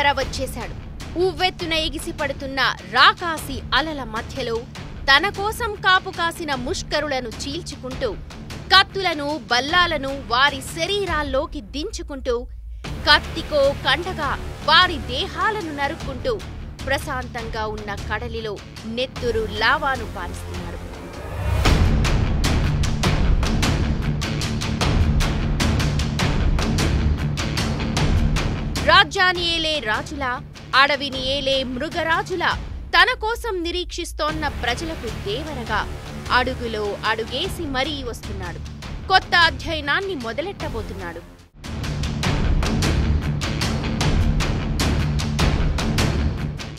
దేవర వచ్చేశాడు ఉవ్వెత్తున ఎగిసిపడుతున్న రాకాసి అలల మధ్యలో తన కోసం కాపు కాసిన ముష్కరులను చీల్చుకుంటూ కత్తులను బల్లాలను వారి శరీరాల్లోకి దించుకుంటూ కత్తికో కండగా వారి దేహాలను నరుక్కుంటూ ప్రశాంతంగా ఉన్న కడలిలో నెత్తురు లావాను పారిస్తున్నాడు రాజ్యాన్ని ఏలే రాజులా అడవిని ఏలే మృగరాజులా తన కోసం నిరీక్షిస్తోన్న ప్రజలకు దేవరగా అడుగులో అడుగేసి మరీ వస్తున్నాడు కొత్త అధ్యయనాన్ని మొదలెట్టబోతున్నాడు